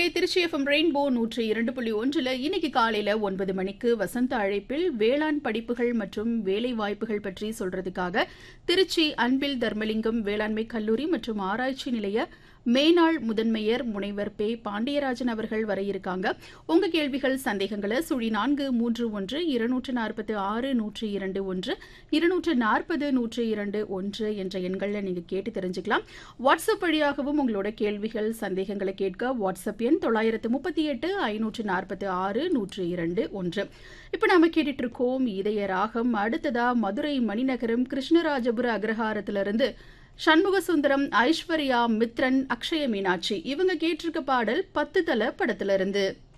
Trichy FM rainbow நூற்றி இரண்டு புள்ளி ஒன்றில் இன்னைக்கு காலையில் ஒன்பது மணிக்கு வசந்த அழைப்பில் வேளாண் படிப்புகள் மற்றும் வேலை வாய்ப்புகள் பற்றி சொல்றதுக்காக திருச்சி அன்பில் தர்மலிங்கம் வேளாண்மை கல்லூரி மற்றும் ஆராய்ச்சி நிலைய மேனாள் முதன்மையர் முனைவர் பே பாண்டியராஜன் அவர்கள் வர இருக்காங்க உங்க கேள்விகள் சந்தேகங்களை சுழி நான்கு மூன்று ஒன்று இருநூற்று நாற்பத்து ஆறு நூற்றி இரண்டு ஒன்று இருநூற்று நாற்பது நூற்றி இரண்டு ஒன்று என்ற எண்களில் நீங்க கேட்டு தெரிஞ்சுக்கலாம் வாட்ஸ்அப் வழியாகவும் உங்களோட கேள்விகள் சந்தேகங்களை கேட்க வாட்ஸ்அப் எண் தொள்ளாயிரத்து முப்பத்தி எட்டு ஐநூற்று நாற்பத்தி ஆறு நூற்று இரண்டு ஒன்று இப்போ நாம கேட்டுட்டு இருக்கோம் இதய ராகம் அடுத்ததா மதுரை மணிநகரம் கிருஷ்ணராஜபுர அக்ரஹாரத்திலிருந்து சண்முக சுந்தரம் ஐஸ்வர்யா மித்ரன் அக்ஷய மீனாட்சி இவங்க கேட்டிருக்க பாடல் பத்து தல படத்துல இருந்து